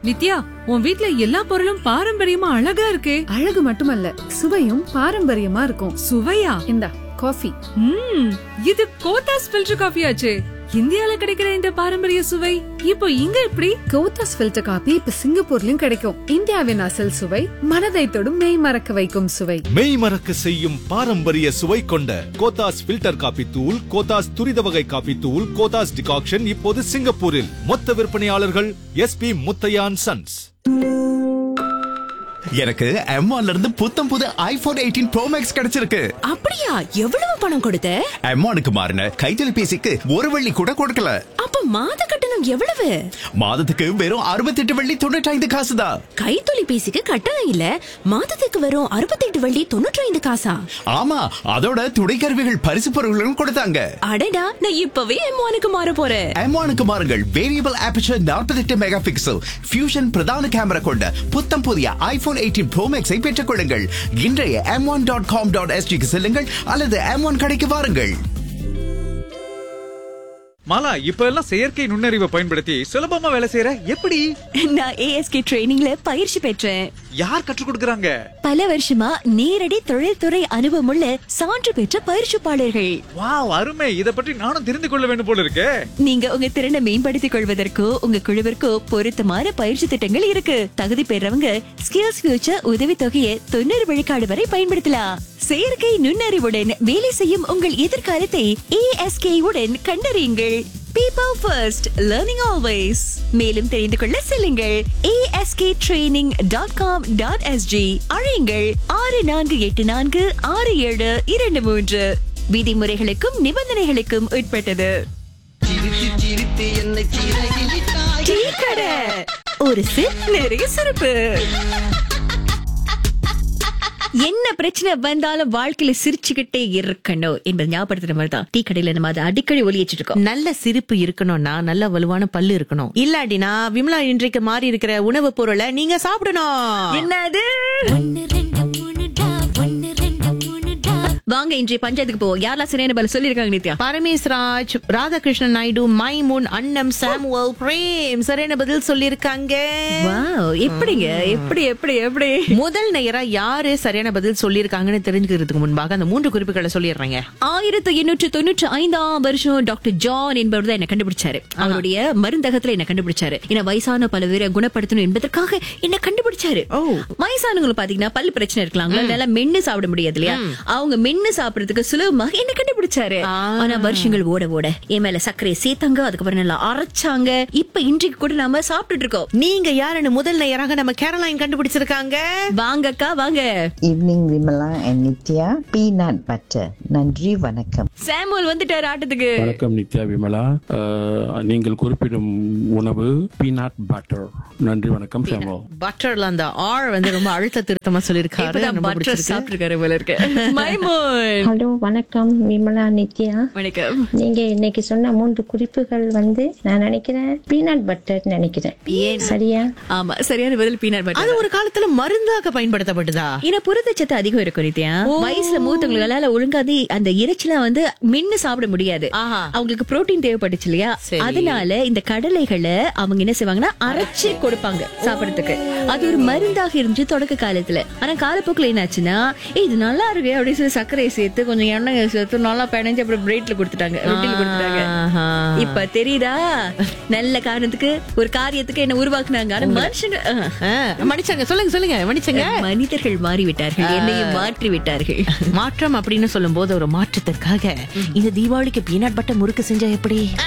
நித்யா உன் வீட்ல எல்லா பொருளும் பாரம்பரியமா அழகா இருக்கே அழகு மட்டுமல்ல சுவையும் பாரம்பரியமா இருக்கும் சுவையா இந்தா காஃபி ம் இது கோத்தாஸ் ஃபில்டர் காஃபி ஆச்சே இந்தியால கிடைக்கிற இந்த பாரம்பரிய சுவை இப்போ இங்க எப்படி கோத்தாஸ் ஃபில்டர் காபி இப்ப சிங்கப்பூர்லயும் கிடைக்கும் இந்தியாவின் அசல் சுவை மனதை தொடும் மெய் மறக்க வைக்கும் சுவை மெய் மறக்க செய்யும் பாரம்பரிய சுவை கொண்ட கோத்தாஸ் ஃபில்டர் காபி தூள் கோத்தாஸ் துரித வகை காபி தூள் கோத்தாஸ் டிகாக்ஷன் இப்போது சிங்கப்பூரில் மொத்த விற்பனையாளர்கள் எஸ்பி முத்தையான் சன்ஸ் எனக்கு M1 ல இருந்து புத்தம் புது ஐபோன் எயிட்டீன் ப்ரோ மேக்ஸ் கிடைச்சிருக்கு அப்படியா எவ்வளவு பணம் கொடுத்த M1க்கு மாறின கைத்தொலைபேசிக்கு ஒரு வெள்ளி கூட கொடுக்கல அப்ப மாத கட்டணம் எவ்வளவு மாதத்துக்கு வெறும் அறுபத்தெட்டு வெள்ளி தொண்ணூற்றி ஐந்து காசு தான் கைத்தொலைபேசிக்கு கட்டணம் இல்ல மாதத்துக்கு வரும் அறுபத்தெட்டு வள்ளி தொண்ணூற்றி ஐந்து காசா ஆமா அதோட துணைக்கருவிகள் பரிசு பொருட்களும் கொடுத்தாங்க அடடா நான் இப்பவே எம்மானுக்கு மாற போறேன் M1க்கு மாறுங்கள் variable aperture 48 megapixel fusion பிரதான கேமரா கொண்ட புத்தம் புதிய ஐபோன் எயிட்டீன் ப்ரோ மேக்ஸை பெற்றுக் கொள்ளுங்கள் இன்றைய M one dot com dot எஸ்டிக்கு செல்லுங்கள் அல்லது எம் ஒன் கடைக்கு வாருங்கள் மாலா இப்ப எல்லாம் செயற்கை நுண்ணறிவை பயன்படுத்தி சுலபமா வேலை செய்யற எப்படி நான் ஏஎஸ்கே ட்ரைனிங்ல பயிற்சி பெற்றேன் யார் கற்றுக் கொடுக்கறாங்க பல வருஷமா நேரடி தொழில்துறை அனுபவமுள்ள சான்று பெற்ற பயிற்சிப்பாளர்கள் வாவ் அருமை இத பற்றி நானும் தெரிந்து கொள்ள வேண்டும் போல இருக்கே நீங்க உங்க திறனை மேம்படுத்திக் கொள்வதற்கோ உங்க குழுவிற்கோ பொருத்தமான பயிற்சி திட்டங்கள் இருக்கு தகுதி பெறவங்க ஸ்கில்ஸ் ஃபியூச்சர் உதவித்தொகையை தொண்ணூறு விழுக்காடு வரை பயன்படுத்தலாம் செயற்கை நுண்ணறிவுடன் வேலை செய்யும் உங்கள் எதிர்காலத்தை ஏஎஸ்கே உடன் கண்டறியுங்கள் பீப்பிள் ஃபர்ஸ்ட் லேர்னிங் ஆல்வேஸ் மேலும் தெரிந்து கொள்ள செல்லுங்கள் ASK training dot com dot SG அழையுங்கள் ஆறு நான்கு எட்டு நான்கு ஆறு ஏழு இரண்டு மூன்று விதிமுறைகளுக்கும் நிபந்தனைகளுக்கும் உட்பட்டது டீ கடை ஒரு சிப் நிறைய சிறப்பு என்ன பிரச்சனை வந்தாலும் வாழ்க்கையில சிரிச்சுக்கிட்டே இருக்கணும் என்பது ஞாபகப்படுத்துற மாதிரி தான் டீ கடையில நம்ம அதை அடிக்கடி ஒலிச்சிட்டு இருக்கோம் நல்ல சிரிப்பு இருக்கணும்னா நல்ல வலுவான பல்லு இருக்கணும் இல்லாட்டினா விமலா இன்றைக்கு மாறி இருக்கிற உணவுப் பொருளை நீங்க சாப்பிடணும் என்னது வாங்க இன்றைய பஞ்சாயத்துக்கு போவோம் யாரெல்லாம் சரியான பதில் சொல்லிருக்காங்க நித்யா பரமேஸ்ராஜ் ராதாகிருஷ்ணன் நாயுடு மைமுன் அன்னம் சாமுவல் பிரேம் சரியான பதில் சொல்லிருக்காங்க வாவ் எப்படிங்க எப்படி எப்படி எப்படி முதல் நேரா யாரு சரியான பதில் சொல்லிருக்காங்கன்னு தெரிஞ்சுக்கிறதுக்கு முன்பாக அந்த மூன்று குறிப்புகளை சொல்லிடுறேங்க ஆயிரத்தி எண்ணூற்று தொண்ணூற்றி ஐந்தாம் வருஷம் டாக்டர் ஜான் என்பவர் தான் என்ன கண்டுபிடிச்சாரு அவருடைய மருந்தகத்துல என்ன கண்டுபிடிச்சாரு ஏன்னா வயசான பல பேரை குணப்படுத்தணும் என்பதற்காக என்ன கண்டுபிடிச்சாரு ஓ. வயசானவங்க பாத்தீங்கன்னா பல் பிரச்சனை இருக்கலாம் நல்லா மென்னு சாப்பிட முடியாது இல்லையா அவங்க மென்னு சாப்பிடறதுக்கு சுலபமாக என்ன கண்டுபிடிச்சாரு ஆ. ஆனா வருஷங்கள் ஓட ஓட என் மேல சர்க்கரையை சேர்த்தாங்க அதுக்கப்புறம் நல்லா அரைச்சாங்க இப்ப இன்றைக்கு கூட நாம சாப்பிட்டுட்டு இருக்கோம் நீங்க யாருன்னு முதல் நேராக நம்ம கேரளைன் கண்டுபிடிச்சிருக்காங்க வாங்கக்கா வாங்க evening Vimala and Nithya peanut butter நன்றி வணக்கம் சாமுவல் வந்துட்டாரு ஆட்டத்துக்கு வணக்கம் நித்யா விமலா அஹ், நீங்கள் குறிப்பிடும் உணவு பீனட் பட்டர் நன்றி வணக்கம் சாமோ பட்டர்ல அந்த ஆர் வந்து ரொம்ப அழுத்த திருத்தமா சொல்லிருக்காரு இப்பதான் ரொம்ப பட்டர் பிடிச்சிருக்கு. சாப்பிட்டுருக்காரு போல இருக்கு மைமோன் ஹலோ வணக்கம் விமலா நித்யா வணக்கம் நீங்க இன்னைக்கு சொன்ன மூன்று குறிப்புகள் வந்து நான் நினைக்கிறேன் பீனட் பட்டர் நினைக்கிறேன் சரியா ஆமா சரியான பதில் பீனட் அது பட்டர் ஒரு காலத்துல மருந்தாக பயன்படுத்தப்பட்டதா ஏன்னா புரதச்சத்து அதிகம் இருக்கும் நித்யா வயசுல மூத்தவங்களால ஒழுங்காது அந்த இறைச்சிலாம் வந்து மென்னு சாப்பிட முடியாது ஆஹா. அவங்களுக்கு புரோட்டீன் தேவைப்பட்டுச்சு இல்லையா சரி. அதனால இந்த கடலைகளை அவங்க என்ன செய்வாங்கன்னா அரைச்சு கொடுப்பாங்க சாப்பிடறதுக்கு அது ஒரு மருந்தாக இருந்துச்சு தொடக்க காலத்துல ஆனா காலப்போக்குல என்னாச்சுன்னா "ஏய், இது நல்லா இருக்கு அப்படின்னு சொல்லி சர்க்கரையை சேர்த்து கொஞ்சம் எண்ணெய் சேர்த்து நல்லா பிணைஞ்சு அப்புறம் பிரெட்ல கொடுத்துட்டாங்க ரொட்டில கொடுத்துட்டாங்க ஆஹா. இப்ப தெரியுதா நல்ல காரணத்துக்கு ஒரு காரியத்துக்கு என்ன உருவாக்குனாங்க ஆனா மனுஷங்க ஆஹ். ஆ, மன்னிச்சாங்க சொல்லுங்க சொல்லுங்க மன்னிச்சங்க மனிதர்கள் மாறிவிட்டார்கள் என்னையும் மாற்றி விட்டார்கள் மாற்றம் அப்படின்னு சொல்லும் போது ஒரு மாற்றத்திற்காக இந்த தீபாவளிக்கு பீனட் பட்டர் முறுக்கு செஞ்சா எப்படி